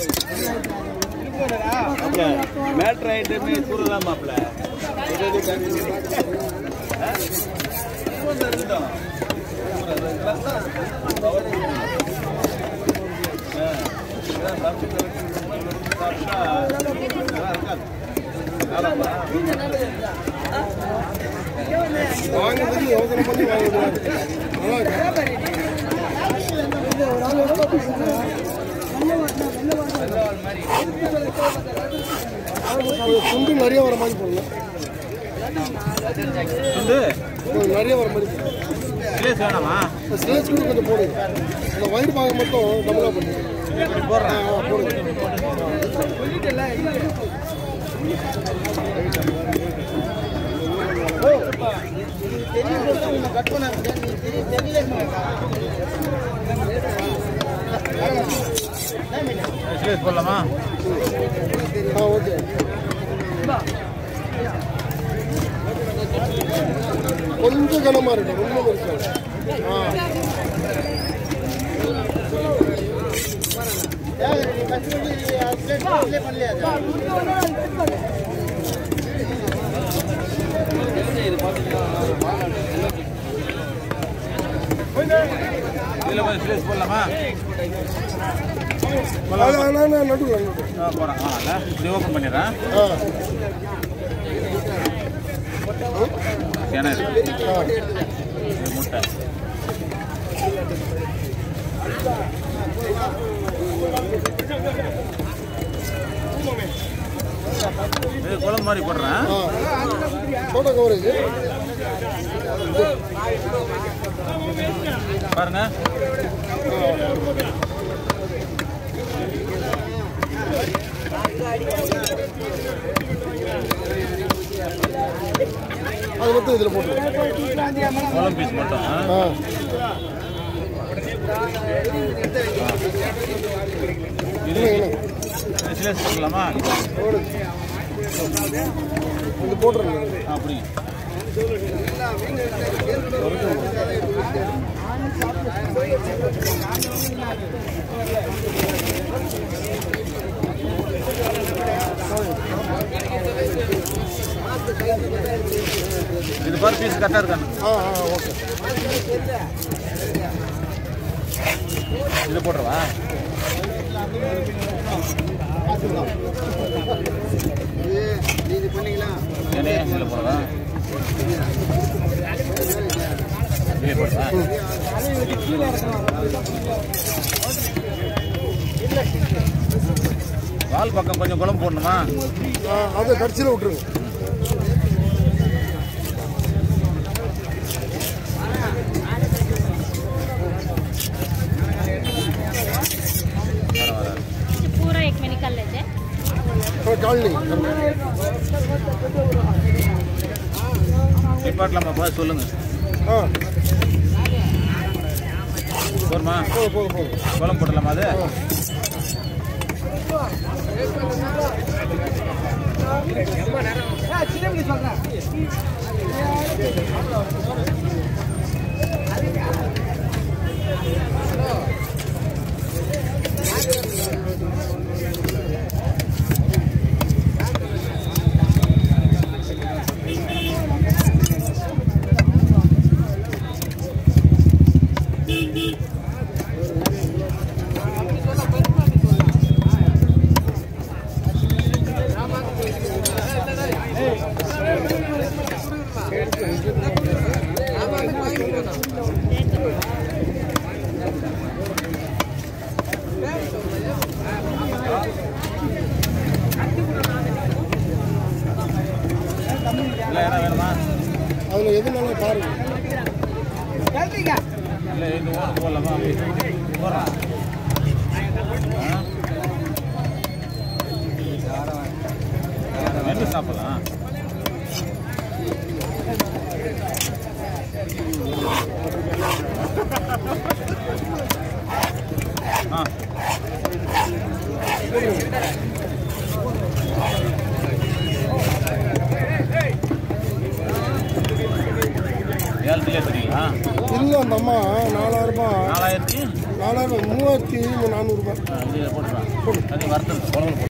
மாப்பிள மேட்ரு ஐட்டமே கூறலாம் மாப்பிள வாங்குறதுக்கு யோசனை பண்ணி வாங்கிடுவாரு நல்லா இருக்கு அது துண்டு நிறைய வர மாதிரி போடணும் வந்து கொஞ்சம் நிறைய வர மாதிரி போடணும். பிளேஸ் வேணாமா இந்த ஸ்டேஜ் கூட கொஞ்சம் போடுங்க அந்த வயிறு பாகம் மட்டும் டபுளாக பண்ணுங்க இப்படி போடுறேன் ஆ ஆ, போடுங்க பிளேஸ் போடலாமா ஆ ஓகே கொஞ்சம் கனமாக இருக்கு ரொம்ப பெருசாக ஆ இதில் கொஞ்சம் பிளேஸ் போடலாமா அது ஆனால் நடுவில் நடுவில் ஆ போகிறேன் ஆ இப்படி ஓப்பன் பண்ணிடுறேன் ஆ கிணறு ஆ இது முட்டை இது குழம்பு மாதிரி போடுறேன் ஆ ஃபோட்டோ கவரேஜ் பாருங்க அது மட்டும் இதில் போட்டு குழம்பு பீஸ் மட்டும் ஆ? ஆ இது இல்லை இல்லை சிலேஸ் போடலாமா போடு இது போட்டுருங்க ஆ அப்படிங்க இது பாரு பீஸ் கரெக்டாக இருக்காங்க ஆ ஆ ஓகே இது போட்டுருவா ஏனே இதில் போடுறதா இதில் போடுறதா வால் பக்கம் கொஞ்சம் குழம்பு போடணுமா ஆ அதை கடைசியில் விட்டுருங்க வர வர पूरा एक में निकल लेते हैं அப்புறம் காலனி நிப்பாட்டலாமா பார்த்து சொல்லுங்க ஆ போருமா போதும் போதும் போதும் குழம்பு போடலாமா அது இல்லை யாரா வேணுமா அதில் எதுனாலும் பாருங்க இல்லை இந்த ஓரம் போடலாமா போடுறேன் மென்று சாப்பிடலாம் ஆ ஏழு தெரியுங்களா இல்லை அந்த அம்மா நாலாயிரம் ரூபாய் நாலாயிரத்தி நாலாயிரம் மூவாயிரத்தி நானூறுபா இது போட்டுருவான் அது வறுத்தது குழம்பு போட்டு